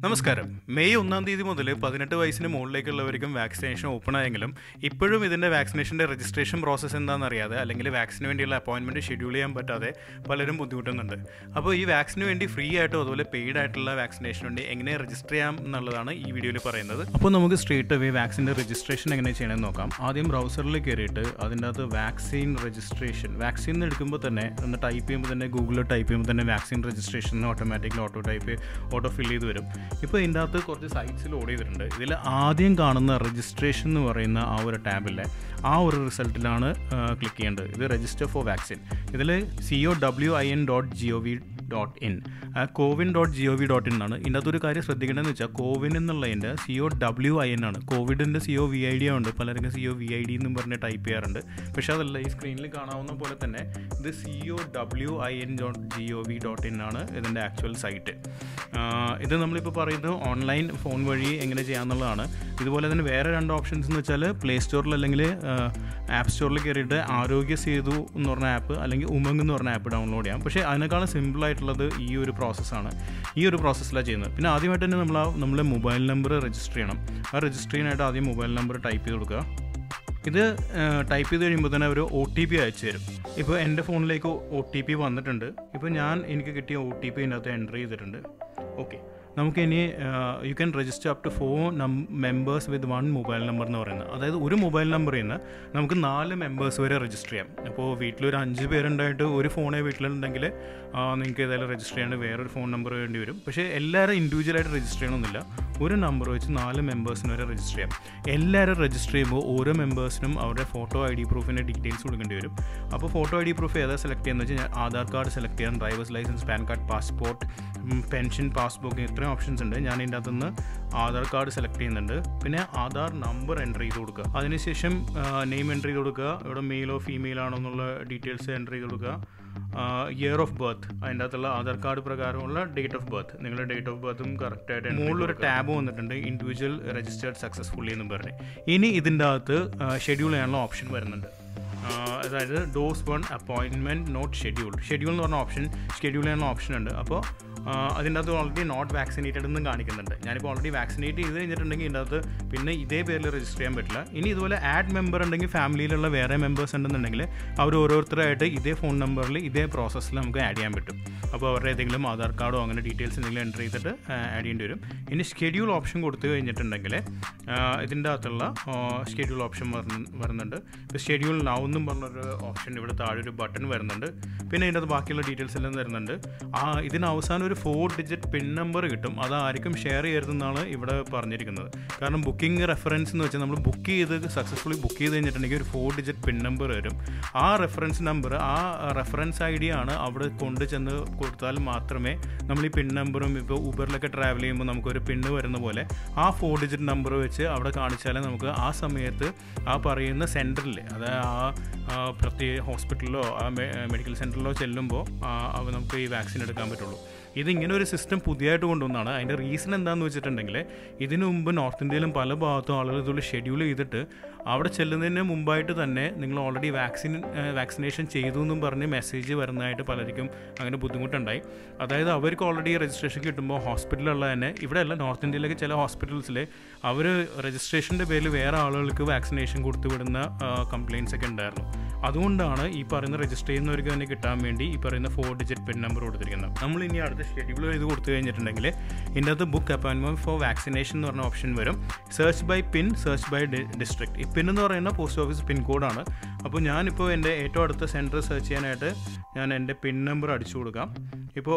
നമസ്കാരം മെയ് ഒന്നാം തീയതി മുതൽ പതിനെട്ട് വയസ്സിന് മുകളിലേക്കുള്ളവർക്കും വാക്സിനേഷൻ ഓപ്പൺ ആയെങ്കിലും ഇപ്പോഴും ഇതിൻ്റെ വാക്സിനേഷൻ്റെ രജിസ്ട്രേഷൻ പ്രോസസ്സ് എന്താണെന്ന് അറിയാതെ അല്ലെങ്കിൽ വാക്സിന് വേണ്ടിയുള്ള അപ്പോയിൻമെൻറ്റ് ഷെഡ്യൂൾ ചെയ്യാൻ പറ്റാതെ പലരും ബുദ്ധിമുട്ടുന്നുണ്ട് അപ്പോൾ ഈ വാക്സിന് വേണ്ടി ഫ്രീ ആയിട്ടോ അതുപോലെ പെയ്ഡ് ആയിട്ടുള്ള വാക്സിനേഷൻ വേണ്ടി എങ്ങനെ രജിസ്റ്റർ ചെയ്യാം എന്നുള്ളതാണ് ഈ വീഡിയോയിൽ പറയുന്നത് അപ്പോൾ നമുക്ക് സ്ട്രേറ്റ് അവേ വാക്സിൻ്റെ രജിസ്ട്രേഷൻ എങ്ങനെ ചെയ്യണമെന്ന് നോക്കാം ആദ്യം ബ്രൗസറിൽ കയറിയിട്ട് അതിൻ്റെ അകത്ത് വാക്സിൻ രജിസ്ട്രേഷൻ വാക്സിൻ എടുക്കുമ്പോൾ തന്നെ ഒന്ന് ടൈപ്പ് ചെയ്യുമ്പോൾ തന്നെ ഗൂഗിളിൽ ടൈപ്പ് ചെയ്യുമ്പോൾ തന്നെ vaccine registration automatically auto type auto fill ചെയ്ത് വരും ഇപ്പോൾ ഇതിൻ്റെ അകത്ത് കുറച്ച് സൈറ്റ്സിൽ ലോഡ് ചെയ്തിട്ടുണ്ട് ഇതിൽ ആദ്യം കാണുന്ന രജിസ്ട്രേഷൻ എന്ന് പറയുന്ന ആ ഒരു ടാബിലെ ആ ഒരു റിസൾട്ടിലാണ് ക്ലിക്ക് ചെയ്യേണ്ടത് ഇത് രജിസ്റ്റർ ഫോർ വാക്സിൻ ഇതിൽ C O W I N dot G O V dot in CoWIN dot G O V dot in ആണ് ഇതിൻ്റെ അകത്തൊരു കാര്യം ശ്രദ്ധിക്കേണ്ടതെന്ന് വെച്ചാൽ കോവിൻ എന്നുള്ളതിൻ്റെ C O W I N ആണ് കോവിഡിൻ്റെ C O V I D ഉണ്ട് പലർക്കും C O V I D എന്നും പറഞ്ഞ് ടൈപ്പ് ചെയ്യാറുണ്ട് പക്ഷേ അതല്ല ഈ സ്ക്രീനിൽ കാണാവുന്ന പോലെ തന്നെ ഇത് C O W I N dot G O V dot in ആണ് ഇതിൻ്റെ ആക്ച്വൽ സൈറ്റ് ഇത് നമ്മളിപ്പോൾ പറയുന്നത് ഓൺലൈൻ ഫോൺ വഴി എങ്ങനെ ചെയ്യാമെന്നുള്ളതാണ് ഇതുപോലെ തന്നെ വേറെ രണ്ട് ഓപ്ഷൻസ് എന്ന് വെച്ചാൽ പ്ലേ സ്റ്റോറിൽ അല്ലെങ്കിൽ ആപ്പ് സ്റ്റോറിൽ കയറിയിട്ട് ആരോഗ്യ സേതു എന്ന് പറഞ്ഞ ആപ്പ് അല്ലെങ്കിൽ ഉമങ് എന്ന് പറഞ്ഞ ആപ്പ് ഡൗൺലോഡ് ചെയ്യാം പക്ഷേ അതിനേക്കാളും സിമ്പിളായിട്ടുള്ളത് ഈ ഒരു പ്രോസസ്സാണ് ഈ ഒരു പ്രോസസ്സിലാണ് ചെയ്യുന്നത് പിന്നെ ആദ്യമായിട്ട് തന്നെ നമ്മൾ ആ നമ്മളെ മൊബൈൽ നമ്പർ രജിസ്റ്റർ ചെയ്യണം ആ രജിസ്റ്റർ ചെയ്യാനായിട്ട് ആദ്യം മൊബൈൽ നമ്പർ ടൈപ്പ് ചെയ്ത് കൊടുക്കുക ഇത് ടൈപ്പ് ചെയ്ത് കഴിയുമ്പോൾ തന്നെ ഒരു ഒ ടി പി അയച്ചു തരും ഇപ്പോൾ എൻ്റെ ഫോണിലേക്ക് ഒ ടി പി വന്നിട്ടുണ്ട് ഇപ്പോൾ ഞാൻ എനിക്ക് കിട്ടിയ ഒ ടി പി ഇതിനകത്ത് എൻ്റർ ചെയ്തിട്ടുണ്ട് ഓക്കെ നമുക്ക് ഇനി you can register up to four നം members with one mobile number എന്ന് പറയുന്നത് അതായത് ഒരു മൊബൈൽ നമ്പറിൽ നിന്ന് നമുക്ക് നാല് മെമ്പേഴ്സ് വരെ രജിസ്റ്റർ ചെയ്യാം അപ്പോൾ വീട്ടിലൊരു അഞ്ച് പേരുണ്ടായിട്ട് ഒരു ഫോണേ വീട്ടിലുണ്ടെങ്കിൽ നിങ്ങൾക്ക് ഏതായാലും രജിസ്റ്റർ ചെയ്യാണ്ട് വേറൊരു ഫോൺ നമ്പർ വേണ്ടി വരും പക്ഷേ എല്ലാവരും ഇൻഡിവിജ്വലായിട്ട് രജിസ്റ്റർ ചെയ്യണമെന്നില്ല ഒരു നമ്പർ വെച്ച് നാല് മെമ്പേഴ്സിന് വരെ രജിസ്റ്റർ ചെയ്യാം എല്ലാവരും രജിസ്റ്റർ ചെയ്യുമ്പോൾ ഓരോ മെമ്പേഴ്സിനും അവരുടെ ഫോട്ടോ ഐ ഡി പ്രൂഫിൻ്റെ ഡീറ്റെയിൽസ് കൊടുക്കേണ്ടി വരും അപ്പോൾ ഫോട്ടോ ഐ ഡി പ്രൂഫ് ഏതാ സെലക്ട് ചെയ്യുന്നത് വെച്ചാൽ ആധാർ കാർഡ് സെലക്ട് ചെയ്യാൻ driver's licence PAN card passport pension passbook ഇത്രയും ഓപ്ഷൻസ് ഉണ്ട് ഞാൻ ഇതിൻ്റെ അകത്തുനിന്ന് ആധാർ കാർഡ് സെലക്ട് ചെയ്യുന്നുണ്ട് പിന്നെ ആധാർ നമ്പർ എൻ്റർ ചെയ്ത് കൊടുക്കുക അതിനുശേഷം നെയിം എൻ്റർ ചെയ്ത് കൊടുക്കുക ഇവിടെ മെയിലോ ഫീമെയിൽ ആണോ എന്നുള്ള ഡീറ്റെയിൽസ് എൻ്റർ ചെയ്ത് കൊടുക്കുക ഇയർ ഓഫ് ബർത്ത് അതിൻ്റെ അകത്തുള്ള ആധാർ കാർഡ് പ്രകാരമുള്ള ഡേറ്റ് ഓഫ് ബർത്ത് നിങ്ങളുടെ ഡേറ്റ് ഓഫ് ബർത്തും കറക്റ്റായിട്ട് മുകളിലൊരു ടാബ് വന്നിട്ടുണ്ട് ഇൻഡിവിജ്വൽ രജിസ്റ്റേർഡ് സക്സസ്ഫുള്ളി എന്നും പറഞ്ഞ് ഇനി ഇതിൻ്റെ അകത്ത് ഷെഡ്യൂൾ ചെയ്യാനുള്ള ഓപ്ഷൻ വരുന്നുണ്ട് അതായത് dose one appointment not schedule schedule എന്ന് പറഞ്ഞ ഓപ്ഷൻ ഷെഡ്യൂൾ ചെയ്യാനുള്ള ഓപ്ഷൻ ഉണ്ട് അപ്പോൾ അതിൻ്റെ അകത്ത് ഓൾറെഡി നോട്ട് വാക്സിനേറ്റഡ് എന്നും കാണിക്കുന്നുണ്ട് ഞാനിപ്പോൾ ഓൾറെഡി വാക്സിനേറ്റ് ചെയ്ത് കഴിഞ്ഞിട്ടുണ്ടെങ്കിൽ ഇതിൻ്റെ അകത്ത് പിന്നെ ഇതേ പേരിൽ രജിസ്റ്റർ ചെയ്യാൻ പറ്റില്ല ഇനി ഇതുപോലെ ആഡ് മെമ്പർ ഉണ്ടെങ്കിൽ ഫാമിലിയിലുള്ള വേറെ മെമ്പേഴ്സ് ഉണ്ടെന്നുണ്ടെങ്കിൽ അവർ ഓരോരുത്തരായിട്ട് ഇതേ ഫോൺ നമ്പറിൽ ഇതേ പ്രോസസ്സിൽ നമുക്ക് ആഡ് ചെയ്യാൻ പറ്റും അപ്പോൾ അവരുടെ ഏതെങ്കിലും ആധാർ കാർഡോ അങ്ങനെ ഡീറ്റെയിൽസ് എന്തെങ്കിലും എൻ്റർ ചെയ്തിട്ട് ആഡ് ചെയ്യേണ്ടി വരും ഇനി ഷെഡ്യൂൾ ഓപ്ഷൻ കൊടുത്തു കഴിഞ്ഞിട്ടുണ്ടെങ്കിൽ ഇതിൻ്റെ അകത്തുള്ള ഷെഡ്യൂൾ ഓപ്ഷൻ വരുന്നുണ്ട് ഇപ്പോൾ ഷെഡ്യൂൾ നൗ എന്നും പറഞ്ഞൊരു ഓപ്ഷൻ ഇവിടെ താഴെ ഒരു ബട്ടൺ വരുന്നുണ്ട് പിന്നെ ഇതിൻ്റെ അകത്ത് ബാക്കിയുള്ള ഡീറ്റെയിൽസ് എല്ലാം തരുന്നുണ്ട് ആ ഇതിന് അവസാനം ഒരു ഫോർ ഡിജിറ്റ് പിൻ നമ്പർ കിട്ടും അത് ആർക്കും ഷെയർ ചെയ്യരുതെന്നാണ് ഇവിടെ പറഞ്ഞിരിക്കുന്നത് കാരണം ബുക്കിംഗ് റെഫറൻസ് എന്ന് വെച്ചാൽ നമ്മൾ ബുക്ക് ചെയ്ത് സക്സസ്ഫുള്ളി ബുക്ക് ചെയ്ത് കഴിഞ്ഞിട്ടുണ്ടെങ്കിൽ ഒരു ഫോർ ഡിജിറ്റ് പിൻ നമ്പർ വരും ആ റെഫറൻസ് നമ്പർ ആ റെഫറൻസ് ഐ ഡി ആണ് അവിടെ കൊണ്ടു ചെന്ന് കൊടുത്താൽ മാത്രമേ നമ്മൾ ഈ പിൻ നമ്പറും ഇപ്പോൾ ഊബറിലൊക്കെ ട്രാവൽ ചെയ്യുമ്പോൾ നമുക്കൊരു പിണ്ണ് വരുന്ന പോലെ ആ ഫോർ ഡിജിറ്റ് നമ്പർ വെച്ച് അവിടെ കാണിച്ചാലേ നമുക്ക് ആ സമയത്ത് ആ പറയുന്ന സെൻറ്ററിൽ അതായത് ആ പ്രത്യേക ഹോസ്പിറ്റലിലോ ആ മെഡിക്കൽ സെൻറ്ററിലോ ചെല്ലുമ്പോൾ നമുക്ക് ഈ വാക്സിൻ എടുക്കാൻ പറ്റുള്ളൂ ഇതിങ്ങനെ ഒരു സിസ്റ്റം പുതിയതായിട്ട് കൊണ്ടുവന്നതാണ് അതിൻ്റെ റീസൺ എന്താണെന്ന് വെച്ചിട്ടുണ്ടെങ്കിൽ ഇതിനു മുമ്പ് നോർത്ത് ഇന്ത്യയിലും പല ഭാഗത്തും ആളുകൾ ഇതുപോലെ ഷെഡ്യൂൾ ചെയ്തിട്ട് അവിടെ ചെല്ലുന്നതിന് മുമ്പായിട്ട് തന്നെ നിങ്ങൾ ഓൾറെഡി വാക്സിൻ വാക്സിനേഷൻ ചെയ്തു എന്നും പറഞ്ഞ് മെസ്സേജ് വരുന്നതായിട്ട് പലർക്കും അങ്ങനെ ബുദ്ധിമുട്ടുണ്ടായി അതായത് അവർക്ക് ഓൾറെഡി രജിസ്ട്രേഷൻ കിട്ടുമ്പോൾ ഹോസ്പിറ്റലുള്ള തന്നെ ഇവിടെ അല്ല നോർത്ത് ഇന്ത്യയിലേക്ക് ചില ഹോസ്പിറ്റൽസിൽ അവർ രജിസ്ട്രേഷൻ്റെ പേരിൽ വേറെ ആളുകൾക്ക് വാക്സിനേഷൻ കൊടുത്തു വിടുന്ന കംപ്ലയിൻസ് ഒക്കെ ഉണ്ടായിരുന്നു അതുകൊണ്ടാണ് ഈ പറയുന്ന രജിസ്റ്റർ ചെയ്യുന്നവർക്ക് തന്നെ കിട്ടാൻ വേണ്ടി ഈ പറയുന്ന ഫോർ ഡിജിറ്റ് പിൻ നമ്പർ കൊടുത്തിരിക്കുന്നത് നമ്മൾ ഇനി അടുത്ത ഷെഡ്യൂൾ ചെയ്ത് കൊടുത്തു കഴിഞ്ഞിട്ടുണ്ടെങ്കിൽ ഇതിൻ്റെ അകത്ത് ബുക്ക് അപ്പോയിൻമെൻറ്റ് ഫോർ വാക്സിനേഷൻ എന്ന് പറഞ്ഞ ഓപ്ഷൻ വരും search by PIN search by district ഈ പിൻ എന്ന് പറയുന്ന പോസ്റ്റ് ഓഫീസ് പിൻ കോഡാണ് അപ്പോൾ ഞാനിപ്പോൾ എൻ്റെ ഏറ്റവും അടുത്ത സെൻറ്റർ സെർച്ച് ചെയ്യാനായിട്ട് ഞാൻ എൻ്റെ പിൻ നമ്പർ അടിച്ചു കൊടുക്കാം ഇപ്പോൾ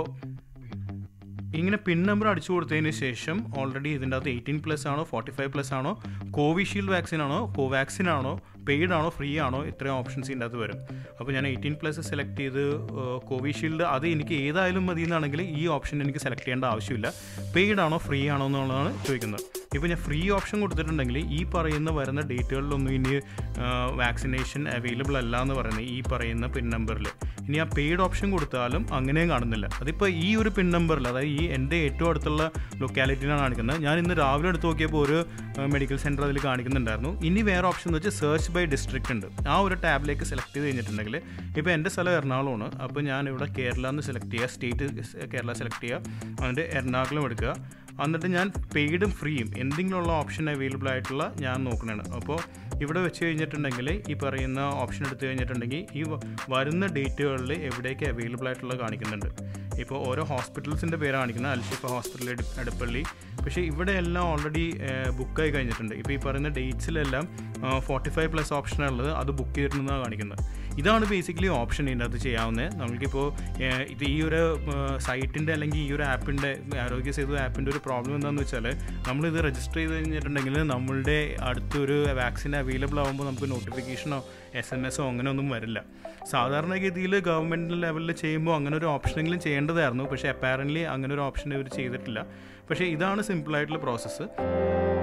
ഇങ്ങനെ പിൻ നമ്പർ അടിച്ചു കൊടുത്തതിന് ശേഷം ഓൾറെഡി ഇതിൻ്റെ അകത്ത് എയ്റ്റീൻ പ്ലസ് ആണോ ഫോർട്ടി ഫൈവ് പ്ലസ് ആണോ കോവിഷീൽഡ് വാക്സിൻ ആണോ കോവാക്സിൻ ആണോ പെയ്ഡ് ആണോ ഫ്രീ ആണോ ഇത്രയും ഓപ്ഷൻസ് ഇതിൻ്റെ അകത്ത് വരും അപ്പോൾ ഞാൻ എയ്റ്റീൻ പ്ലസ് സെലക്ട് ചെയ്ത് കോവിഷീൽഡ് അത് എനിക്ക് ഏതായാലും മതി എന്നാണെങ്കിൽ ഈ ഓപ്ഷൻ എനിക്ക് സെലക്ട് ചെയ്യേണ്ട ആവശ്യമില്ല പെയ്ഡ് ആണോ ഫ്രീ ആണോ എന്നുള്ളതാണ് ചോദിക്കുന്നത് ഇപ്പോൾ ഞാൻ ഫ്രീ ഓപ്ഷൻ കൊടുത്തിട്ടുണ്ടെങ്കിൽ ഈ പറയുന്ന വരുന്ന ഡേറ്റുകളിലൊന്നും ഇനി വാക്സിനേഷൻ അവൈലബിൾ അല്ല എന്ന് പറയുന്നത് ഈ പറയുന്ന പിൻ നമ്പറിൽ ഇനി ആ പെയ്ഡ് ഓപ്ഷൻ കൊടുത്താലും അങ്ങനെയും കാണുന്നില്ല അതിപ്പോൾ ഈ ഒരു പിൻ നമ്പറിൽ അതായത് ഈ എൻ്റെ ഏറ്റവും അടുത്തുള്ള ലൊക്കാലിറ്റിയിലാണ് കാണിക്കുന്നത് ഞാൻ ഇന്ന് രാവിലെ എടുത്ത് നോക്കിയപ്പോൾ ഒരു മെഡിക്കൽ സെൻറ്റർ അതിൽ കാണിക്കുന്നുണ്ടായിരുന്നു ഇനി വേറെ ഓപ്ഷൻ എന്ന് വെച്ചാൽ സെർച്ച് ബൈ ഡിസ്ട്രിക്റ്റ് ഉണ്ട് ആ ഒരു ടാബിലേക്ക് സെലക്ട് ചെയ്ത് കഴിഞ്ഞിട്ടുണ്ടെങ്കിൽ ഇപ്പോൾ എൻ്റെ സ്ഥലം എറണാകുളമാണ് അപ്പോൾ ഞാൻ ഇവിടെ കേരള എന്ന് സെലക്ട് ചെയ്യുക സ്റ്റേറ്റ് കേരള സെലക്ട് ചെയ്യുക അതിൻ്റെ എറണാകുളം എടുക്കുക എന്നിട്ട് ഞാൻ പെയ്ഡും ഫ്രീയും എന്തെങ്കിലുമുള്ള ഓപ്ഷൻ അവൈലബിൾ ആയിട്ടുള്ള ഞാൻ നോക്കണതാണ് അപ്പോൾ ഇവിടെ വെച്ച് കഴിഞ്ഞിട്ടുണ്ടെങ്കിൽ ഈ പറയുന്ന ഓപ്ഷൻ എടുത്തു കഴിഞ്ഞിട്ടുണ്ടെങ്കിൽ ഈ വ- വരുന്ന ഡേറ്റുകളിൽ എവിടേക്ക് അവൈലബിൾ ആയിട്ടുള്ള കാണിക്കുന്നുണ്ട് ഇപ്പോൾ ഓരോ ഹോസ്പിറ്റൽസിൻ്റെ പേര് കാണിക്കുന്നത് അൽഷിഫ ഹോസ്പിറ്റൽ എട- എടപ്പള്ളി പക്ഷേ ഇവിടെ എല്ലാം ഓൾറെഡി ബുക്കായി കഴിഞ്ഞിട്ടുണ്ട് ഇപ്പോൾ ഈ പറയുന്ന ഡേറ്റ്സിലെല്ലാം ഫോർട്ടി ഫൈവ് പ്ലസ് ഓപ്ഷനുള്ളത് അത് ബുക്ക് ചെയ്തിട്ടുണ്ടെന്നാണ് കാണിക്കുന്നത് ഇതാണ് ബേസിക്കലി ഓപ്ഷൻ ഇതിൻ്റെ അകത്ത് ചെയ്യാവുന്നത് നമുക്കിപ്പോൾ ഏഹ്, ഇത് ഈ ഒരു സൈറ്റിൻ്റെ അല്ലെങ്കിൽ ഈ ഒരു ആപ്പിൻ്റെ ആരോഗ്യ സേതു ആപ്പിൻ്റെ ഒരു പ്രോബ്ലം എന്താണെന്ന് വെച്ചാൽ നമ്മളിത് രജിസ്റ്റർ ചെയ്ത് കഴിഞ്ഞിട്ടുണ്ടെങ്കിൽ നമ്മളുടെ അടുത്തൊരു വാക്സിൻ അവൈലബിൾ ആകുമ്പോൾ നമുക്ക് നോട്ടിഫിക്കേഷനോ എസ് എം എസോ അങ്ങനെ ഒന്നും വരില്ല സാധാരണഗതിയിൽ ഗവൺമെൻറ് ലെവലിൽ ചെയ്യുമ്പോൾ അങ്ങനെ ഒരു ഓപ്ഷനെങ്കിലും ചെയ്യേണ്ടതായിരുന്നു പക്ഷേ അപ്പാരൻ്റ്ലി അങ്ങനെ ഒരു ഓപ്ഷൻ ഇവർ ചെയ്തിട്ടില്ല പക്ഷേ ഇതാണ് സിമ്പിളായിട്ടുള്ള പ്രോസസ്സ്